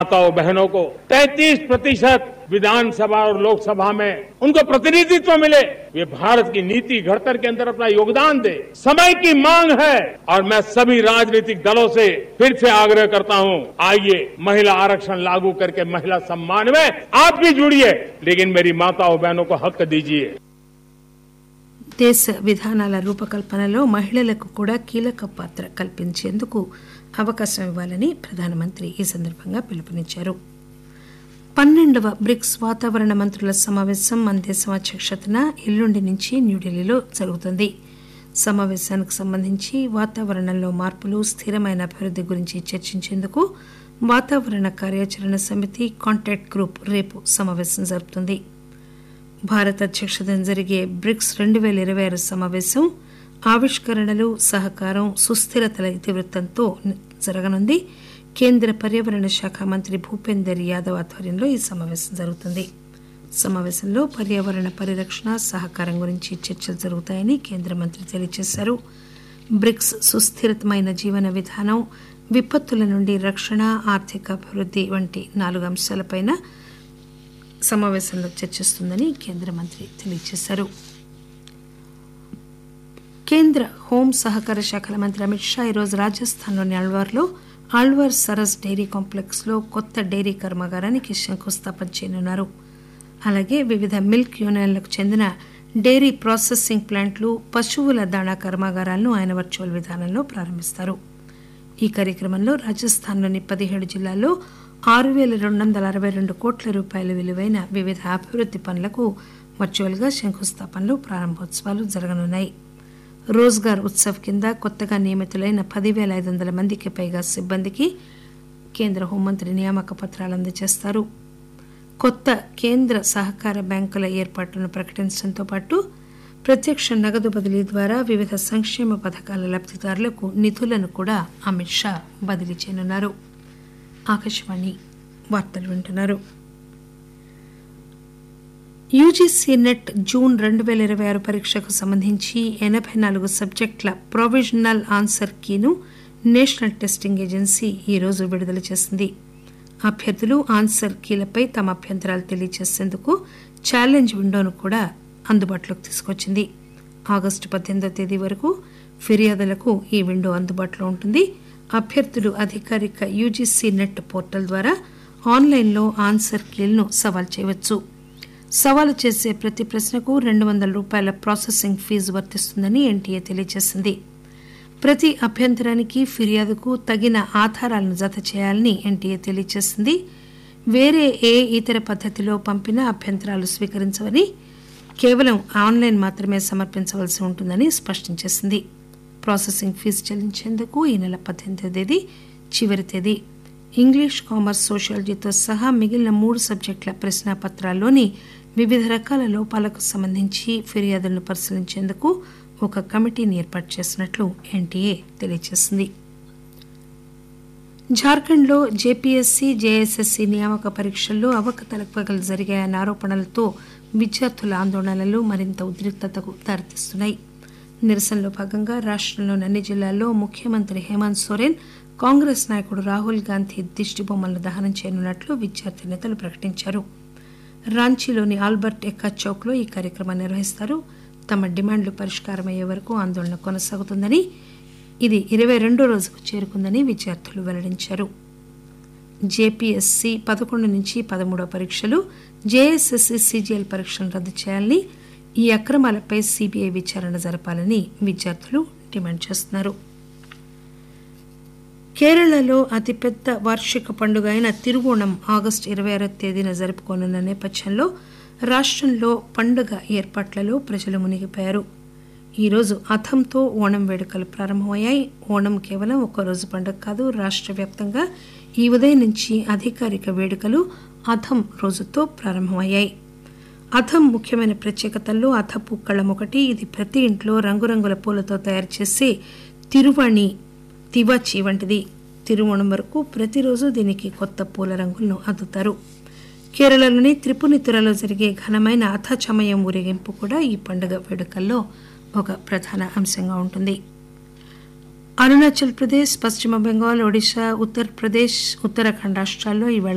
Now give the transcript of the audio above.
माताओं बहनों को 33 प्रतिशत विधानसभा और लोकसभा में उनको प्रतिनिधित्व मिले वे भारत की नीति घड़तर के अंदर अपना योगदान दे समय की मांग है और मैं सभी राजनीतिक दलों से फिर से आग्रह करता हूं आइए महिला आरक्षण लागू करके महिला सम्मान में आप भी जुड़िए लेकिन मेरी माताओं बहनों को हक दीजिए దేశ విధానాల రూపకల్పనలో మహిళలకు కూడా కీలక పాత్ర కల్పించేందుకు అవకాశం ఇవ్వాలని ప్రధానమంత్రి ఈ సందర్భంగా పిలుపునిచ్చారు పన్నెండవ బ్రిక్స్ వాతావరణ మంత్రుల సమావేశం మన దేశం అధ్యక్షతన ఎల్లుండి నుంచి న్యూఢిల్లీలో జరుగుతుంది సమావేశానికి సంబంధించి వాతావరణంలో మార్పులు స్థిరమైన అభివృద్ది గురించి చర్చించేందుకు వాతావరణ కార్యాచరణ సమితి కాంటాక్ట్ గ్రూప్ రేపు సమావేశం జరుపుతుంది భారత్ అధ్యక్షతన జరిగే బ్రిక్స్ రెండు పేల ఇరవై ఆరు సమావేశం ఆవిష్కరణలు సహకారం సుస్థిరతల ఇతివృత్తంతో జరగనుంది కేంద్ర పర్యావరణ శాఖ మంత్రి భూపేందర్ యాదవ్ ఆధ్వర్యంలో ఈ సమావేశం జరుగుతుంది సమావేశంలో పర్యావరణ పరిరక్షణ సహకారం గురించి చర్చలు జరుగుతాయని కేంద్ర మంత్రి తెలియజేశారు బ్రిక్స్ సుస్థిరమైన జీవన విధానం విపత్తుల నుండి రక్షణ ఆర్థిక అభివృద్ది వంటి నాలుగు అంశాలపైన సమావేశంలో చర్చిస్తుందని కేంద్ర మంత్రి తెలియజేశారు కేంద్ర హోం సహకార శాఖల మంత్రి అమిత్ షా ఈరోజు రాజస్థాన్లోని అల్వార్లో ఆళ్వార్ సరస్ డైరీ కాంప్లెక్స్ లో కొత్త డైరీ కర్మాగారానికి శంకుస్థాపన చేయనున్నారు అలాగే వివిధ మిల్క్ యూనియన్లకు చెందిన డైరీ ప్రాసెసింగ్ ప్లాంట్లు పశువుల దాణా కర్మాగారాలను ఆయన వర్చువల్ విధానంలో ప్రారంభిస్తారు ఈ కార్యక్రమంలో రాజస్థాన్లోని పదిహేడు జిల్లాల్లో ఆరు పేల రెండు వందల అరవై రెండు కోట్ల రూపాయల విలువైన వివిధ అభివృద్ది పనులకు వర్చువల్ గా శంకుస్థాపనలు ప్రారంభోత్సవాలు జరగనున్నాయి రోజ్గార్ ఉత్సవ్ కింద కొత్తగా నియమితులైన పదివేల ఐదు వందల మందికి పైగా సిబ్బందికి కేంద్ర హోంమంత్రి నియామక పత్రాలు అందజేస్తారు కొత్త కేంద్ర సహకార బ్యాంకుల ఏర్పాటును ప్రకటించడంతో పాటు ప్రత్యక్ష నగదు బదిలీ ద్వారా వివిధ సంక్షేమ పథకాల లబ్దిదారులకు నిధులను కూడా అమిత్ షా బదిలీ చేయనున్నారు ఆకాశవాణి వార్తలు వింటున్నారు యూజీసీ నెట్ జూన్ రెండు పేల ఇరవై ఆరు పరీక్షకు సంబంధించి ఎనబై నాలుగు సబ్జెక్టుల ప్రొవిజనల్ ఆన్సర్ కీను నేషనల్ టెస్టింగ్ ఏజెన్సీ ఈరోజు విడుదల చేసింది అభ్యర్థులు ఆన్సర్ కీలపై తమ అభ్యంతరాలు తెలియజేసేందుకు ఛాలెంజ్ విండోను కూడా అందుబాటులోకి తీసుకొచ్చింది ఆగస్టు పద్దెనిమిదో తేదీ వరకు ఫిర్యాదులకు ఈ విండో అందుబాటులో ఉంటుంది అభ్యర్థులు అధికారిక యూజీసీ నెట్ పోర్టల్ ద్వారా ఆన్లైన్లో ఆన్సర్ కీలను సవాల్ చేయవచ్చు సవాలు చేసే ప్రతి ప్రశ్నకు రెండు వందల రూపాయల ప్రాసెసింగ్ ఫీజు వర్తిస్తుందని ఎన్టీఏ తెలియజేసింది ప్రతి అభ్యంతరానికి ఫిర్యాదుకు తగిన ఆధారాలను జత చేయాలని ఎన్టీఏ తెలియజేసింది వేరే ఏ ఇతర పద్దతిలో పంపిన అభ్యంతరాలు స్వీకరించవని కేవలం ఆన్లైన్ మాత్రమే సమర్పించవలసి ఉంటుందని స్పష్టం చేసింది ప్రాసెసింగ్ ఫీజు చెల్లించేందుకు ఈ నెల పద్దెనిమిదో తేదీ చివరి తేదీ ఇంగ్లీష్ కామర్స్ సోషియాలజీతో సహా మిగిలిన మూడు సబ్జెక్టుల ప్రశ్నాపత్రాల్లోని వివిధ రకాల లోపాలకు సంబంధించి ఫిర్యాదులను పరిశీలించేందుకు ఒక కమిటీని ఏర్పాటు చేసినట్లు ఎన్టీఏ తెలియజేసింది జార్ఖండ్లో జేపీఎస్సీ జేఎస్ఎస్సీ నియామక పరీక్షల్లో అవకతవకలు జరిగాయన్న ఆరోపణలతో విద్యార్థుల ఆందోళనలు మరింత ఉద్రిక్తతకు దారితీస్తున్నాయి నిరసనలో భాగంగా రాష్టంలోని అన్ని జిల్లాల్లో ముఖ్యమంత్రి హేమంత్ సోరెన్ కాంగ్రెస్ నాయకుడు రాహుల్ గాంధీ దిష్టిబొమ్మలను దహనం చేయనున్నట్లు విద్యార్థి నేతలు ప్రకటించారు రాంచీలోని ఆల్బర్ట్ ఎక్కా చౌక్ లో ఈ కార్యక్రమాన్ని నిర్వహిస్తారు తమ డిమాండ్లు పరిష్కారమయ్యే వరకు ఆందోళన కొనసాగుతుందని ఇది ఇరవై రెండో రోజుకు చేరుకుందని విద్యార్థులు వెల్లడించారు జేపీఎస్సీ పదకొండు నుంచి పదమూడో పరీక్షలు జేఎస్ఎస్సీ సీజీఎల్ పరీక్షలను రద్దు చేయాలని ఈ అక్రమాలపై సీబీఐ విచారణ జరపాలని విద్యార్థులు డిమాండ్ చేస్తున్నారు కేరళలో అతిపెద్ద వార్షిక పండుగ అయిన తిరువోణం ఆగస్టు ఇరవై ఆరో తేదీన జరుపుకోనున్న నేపథ్యంలో రాష్టంలో పండుగ ఏర్పాట్లలో ప్రజలు మునిగిపోయారు ఈరోజు అథంతో ఓణం వేడుకలు ప్రారంభమయ్యాయి ఓణం కేవలం ఒక రోజు పండుగ కాదు రాష్ట్ర వ్యాప్తంగా ఈ ఉదయం నుంచి అధికారిక వేడుకలు అథం రోజుతో ప్రారంభమయ్యాయి అథం ముఖ్యమైన ప్రత్యేకతల్లో అథపు కళం ఒకటి ఇది ప్రతి ఇంట్లో రంగురంగుల పూలతో తయారు చేసే తిరువాణి తివాచి వంటిది తిరువోణం వరకు ప్రతిరోజు దీనికి కొత్త పూల రంగులను అద్దుతారు కేరళలోని త్రిపునితురలో జరిగే ఘనమైన అథచమయం ఊరేగింపు కూడా ఈ పండుగ వేడుకల్లో ఒక ప్రధాన అంశంగా ఉంటుంది అరుణాచల్ ప్రదేశ్ పశ్చిమ బెంగాల్ ఒడిశా ఉత్తరప్రదేశ్ ఉత్తరాఖండ్ రాష్ట్రాల్లో ఈవేళ